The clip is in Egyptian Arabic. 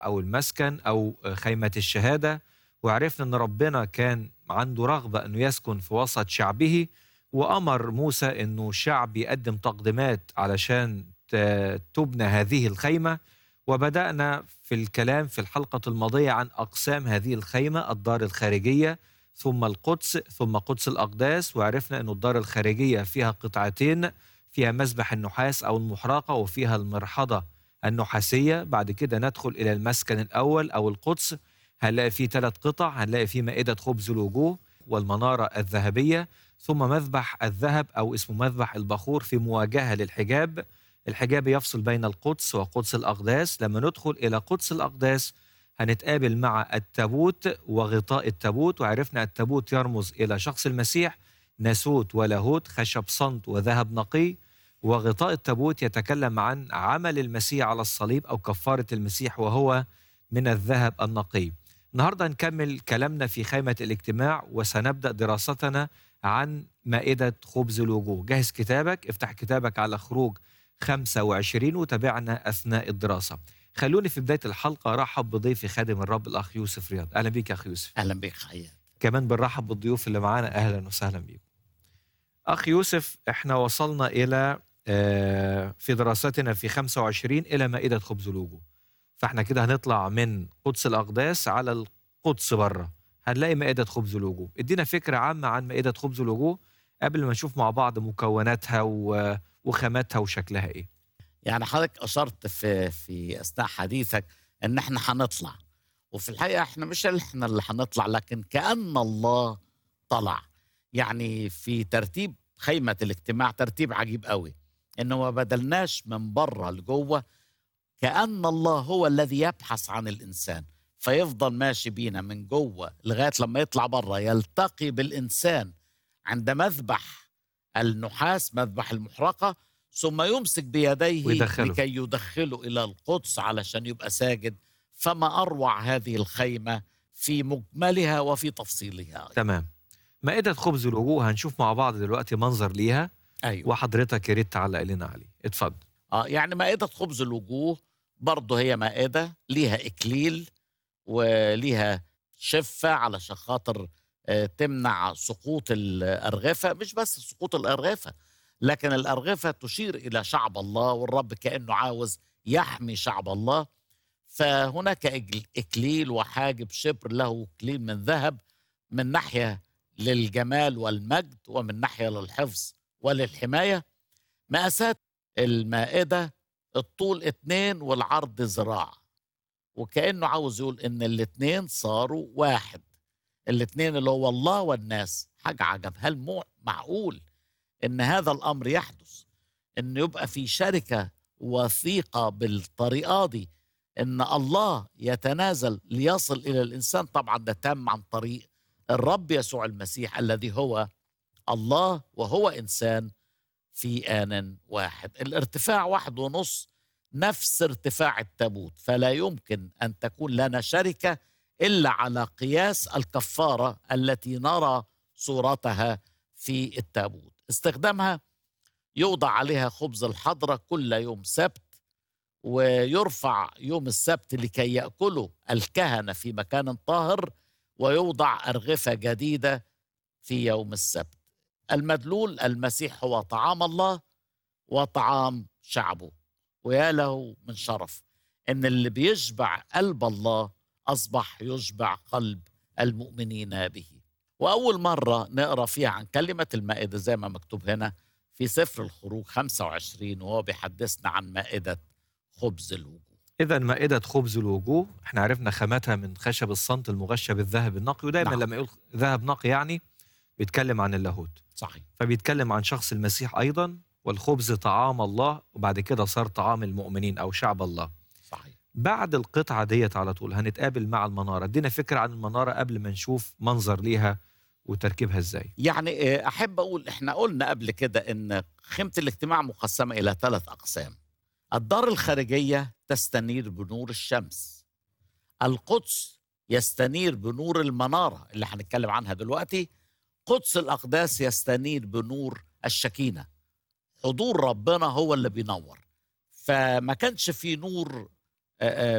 أو المسكن أو خيمة الشهادة وعرفنا أن ربنا كان عنده رغبة أنه يسكن في وسط شعبه وأمر موسى أنه الشعب يقدم تقديمات علشان تبنى هذه الخيمة وبدأنا في الكلام في الحلقة الماضية عن أقسام هذه الخيمة الدار الخارجية ثم القدس ثم قدس الأقداس وعرفنا أن الدار الخارجية فيها قطعتين فيها مسبح النحاس أو المحرقة وفيها المرحضة النحاسية بعد كده ندخل إلى المسكن الأول أو القدس هنلاقي فيه ثلاث قطع هنلاقي فيه مائدة خبز الوجوه والمنارة الذهبية ثم مذبح الذهب أو اسمه مذبح البخور في مواجهة للحجاب الحجاب يفصل بين القدس وقدس الأقداس لما ندخل إلى قدس الأقداس هنتقابل مع التابوت وغطاء التابوت وعرفنا التابوت يرمز إلى شخص المسيح ناسوت ولاهوت خشب صمت وذهب نقي وغطاء التابوت يتكلم عن عمل المسيح على الصليب أو كفارة المسيح وهو من الذهب النقي النهارده نكمل كلامنا في خيمة الاجتماع وسنبدأ دراستنا عن مائدة خبز الوجوه جهز كتابك افتح كتابك على خروج 25 وتابعنا أثناء الدراسة خلوني في بداية الحلقة رحب بضيفي خادم الرب الأخ يوسف رياض أهلا بيك يا أخ يوسف اهلا بك حياة كمان بنرحب بالضيوف اللي معانا أهلا وسهلا بيكم أخ يوسف احنا وصلنا إلى آه، في دراستنا في 25 إلى مائدة خبز الوجوه فاحنا كده هنطلع من قدس الأقداس على القدس بره هنلاقي مائدة خبز الوجوه ادينا فكرة عامة عن مائدة خبز الوجوه قبل ما نشوف مع بعض مكوناتها و- وخاماتها وشكلها ايه يعني حضرتك اشرت في في اثناء حديثك ان احنا هنطلع وفي الحقيقه احنا مش احنا اللي هنطلع لكن كان الله طلع يعني في ترتيب خيمه الاجتماع ترتيب عجيب قوي انه ما بدلناش من بره لجوه كان الله هو الذي يبحث عن الانسان فيفضل ماشي بينا من جوه لغايه لما يطلع بره يلتقي بالانسان عند مذبح النحاس مذبح المحرقه ثم يمسك بيديه ويدخله. لكي يدخله الى القدس علشان يبقى ساجد فما اروع هذه الخيمه في مجملها وفي تفصيلها تمام مائدة خبز الوجوه هنشوف مع بعض دلوقتي منظر ليها ايوه وحضرتك يا ريت تعلق لنا عليه اتفضل اه يعني مائده خبز الوجوه برضه هي مائده ليها اكليل وليها شفه علشان خاطر آه، تمنع سقوط الارغفه مش بس سقوط الارغفه لكن الارغفه تشير الى شعب الله والرب كانه عاوز يحمي شعب الله فهناك إجل- اكليل وحاجب شبر له اكليل من ذهب من ناحيه للجمال والمجد ومن ناحيه للحفظ وللحمايه مقاسات المائده الطول اتنين والعرض ذراع وكانه عاوز يقول ان الاتنين صاروا واحد الاتنين اللي هو الله والناس حاجه عجب هل مو معقول ان هذا الامر يحدث ان يبقى في شركه وثيقه بالطريقه دي ان الله يتنازل ليصل الى الانسان طبعا ده تم عن طريق الرب يسوع المسيح الذي هو الله وهو انسان في آن واحد الارتفاع واحد ونص نفس ارتفاع التابوت فلا يمكن أن تكون لنا شركة إلا على قياس الكفارة التي نرى صورتها في التابوت استخدامها يوضع عليها خبز الحضرة كل يوم سبت ويرفع يوم السبت لكي يأكله الكهنة في مكان طاهر ويوضع أرغفة جديدة في يوم السبت المدلول المسيح هو طعام الله وطعام شعبه ويا له من شرف ان اللي بيشبع قلب الله اصبح يشبع قلب المؤمنين به واول مره نقرا فيها عن كلمه المائده زي ما مكتوب هنا في سفر الخروج 25 وهو بيحدثنا عن مائده خبز الوجوه إذا مائدة خبز الوجوه احنا عرفنا خاماتها من خشب الصمت المغشى بالذهب النقي ودايما نعم. لما يقول ذهب نقي يعني بيتكلم عن اللاهوت صحيح فبيتكلم عن شخص المسيح أيضا والخبز طعام الله وبعد كده صار طعام المؤمنين أو شعب الله صحيح بعد القطعة ديت على طول هنتقابل مع المنارة ادينا فكرة عن المنارة قبل ما نشوف منظر ليها وتركيبها ازاي يعني آه، احب اقول احنا قلنا قبل كده ان خيمه الاجتماع مقسمه الى ثلاث اقسام الدار الخارجيه تستنير بنور الشمس القدس يستنير بنور المناره اللي هنتكلم عنها دلوقتي قدس الاقداس يستنير بنور الشكينه حضور ربنا هو اللي بينور فما كانش في نور آه، آه،